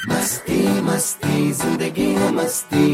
मस्ती मस्ती जिंदगी है मस्ती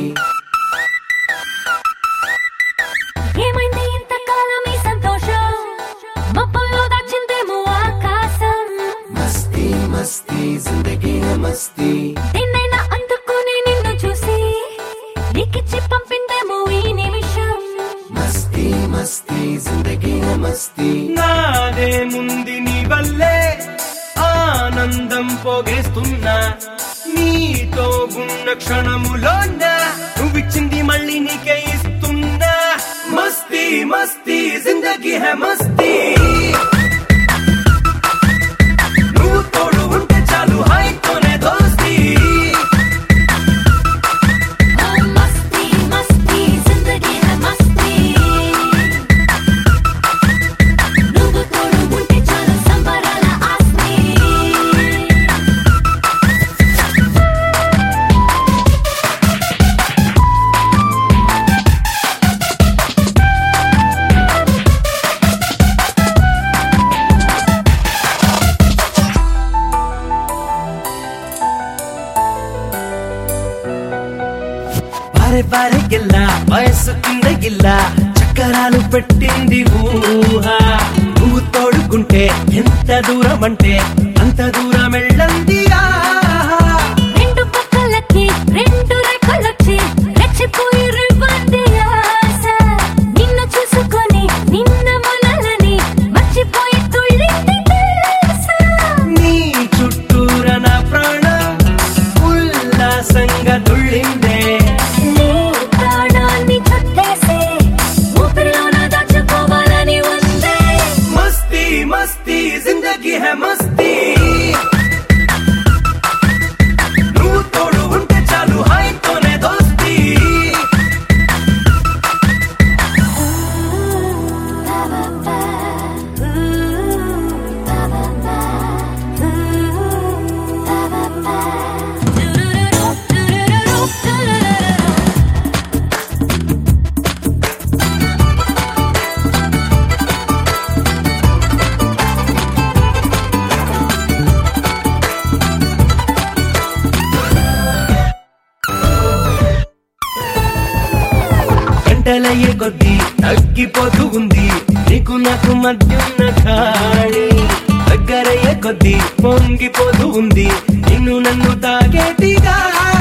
ఏమైంది ఇంతకాలం ఈ సంతోషం మబ్బుల్లో దాచిందేమో ఆకాశం मस्ती मस्ती जिंदगी है मस्ती నిన్నైనా అందుకుని నిన్ను చూసి నీకిచ్చి పంపిందేమో ఈ నిమిషం मस्ती मस्ती जिंदगी है मस्ती నాదే ముంది నీ వల్లే ఆనందం పోగేస్తున్నా నీతో ఉన్న క్షణములోన నువ్విచ్చింది మళ్ళీ నీకే ఇస్తున్నా మస్తీ మస్తీ జిందగీ హే మస్తీ నువ్వు తోడు ఉంటే చాలు హాయితోనే దోస్తీ ఓ మస్తీ మస్తీ జిందగీ హై మస్తీ నువ్వు తోడు ఉంటే చాలు సంబరాల ఆస్తి బారే బారే గిల్ల వయస్సు కింద గిల్ల చక్కరాలు పెట్టింది ఊహ నువ్వు తోడుకుంటే ఎంత దూరం అంటే అంత దూరం వెళ్ళంది ఆహా. రెండు పక్కలకి రెండు రెక్కలొచ్చి రెచ్చిపోయి రివ్వంది ఆశ నిన్ను చూసుకొని నిన్న మొనలని మర్చిపోయి తుళ్ళింది తెలుసా నీ చుట్టూర నా ప్రాణం ఉల్లాసంగా తుళ్ళిందే నీ ప్రాణాన్ని చుట్టేసే ఊపిరిలోన దాచుకోవాలని ఉందే మస్తీ మస్తీ జిందగీ హే మస్తీ నువ్వు తోడు ఉంటే చాలు హాయితోనే దోస్తీ గంటలయ్యే కొద్దీ తగ్గిపోతూ ఉంది నీకు నాకు మధ్యున్న ఖాళీ దగ్గరయ్యే కొద్దీ పొంగిపోతూ ఉంది నిన్ను నన్ను తాగేటిగా